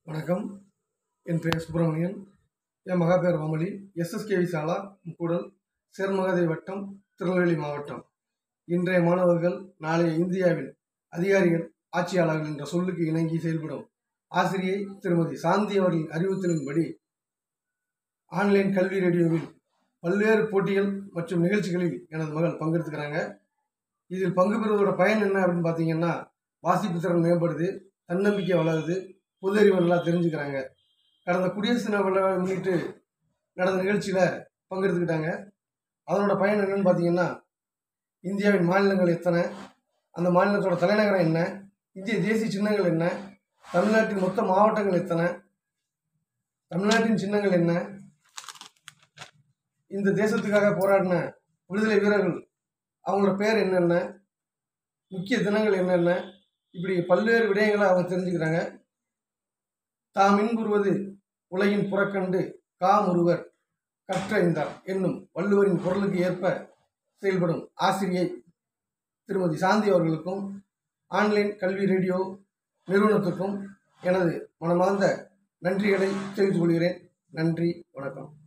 வணக்கம் என் பெயர் சுப்பிரமணியன் என் மகா பேர் வாமொழி எஸ்எஸ்கேவி சாலா முக்கூடல் சேர்மகதை வட்டம் திருநெல்வேலி மாவட்டம் இன்றைய மாணவர்கள் நாளைய இந்தியாவில் அதிகாரிகள் ஆட்சியாளர்கள் என்ற சொல்லுக்கு இணங்கி செயல்படும் ஆசிரியை திருமதி சாந்தி அவர்களின் அறிவுறுத்தலின்படி ஆன்லைன் கல்வி ரேடியோவில் பல்வேறு போட்டிகள் மற்றும் நிகழ்ச்சிகளில் எனது மகள் பங்கெடுத்துக்கிறாங்க இதில் பங்கு பெறுவதோட பயன் என்ன அப்படின்னு பார்த்தீங்கன்னா வாசிப்பு திறன் மேம்படுது தன்னம்பிக்கை வளருது பொது அறிவு நல்லா தெரிஞ்சுக்கிறாங்க கடந்த குடியரசு தின விழாவை முன்னிட்டு நடந்த நிகழ்ச்சியில் பங்கெடுத்துக்கிட்டாங்க அதனோட பயன் என்னன்னு பார்த்தீங்கன்னா இந்தியாவின் மாநிலங்கள் எத்தனை அந்த மாநிலத்தோட தலைநகரம் என்ன இந்திய தேசிய சின்னங்கள் என்ன தமிழ்நாட்டின் மொத்த மாவட்டங்கள் எத்தனை தமிழ்நாட்டின் சின்னங்கள் என்ன இந்த தேசத்துக்காக போராடின விடுதலை வீரர்கள் அவங்களோட பேர் என்னென்ன முக்கிய தினங்கள் என்னென்ன இப்படி பல்வேறு விடயங்களை அவங்க தெரிஞ்சுக்கிறாங்க தாம் இன்புறுவது உலகின் புறக்கண்டு காம் ஒருவர் கற்றறிந்தார் என்னும் வள்ளுவரின் குரலுக்கு ஏற்ப செயல்படும் ஆசிரியை திருமதி சாந்தி அவர்களுக்கும் ஆன்லைன் கல்வி ரேடியோ நிறுவனத்துக்கும் எனது மனமார்ந்த நன்றிகளை தெரிவித்துக் கொள்கிறேன் நன்றி வணக்கம்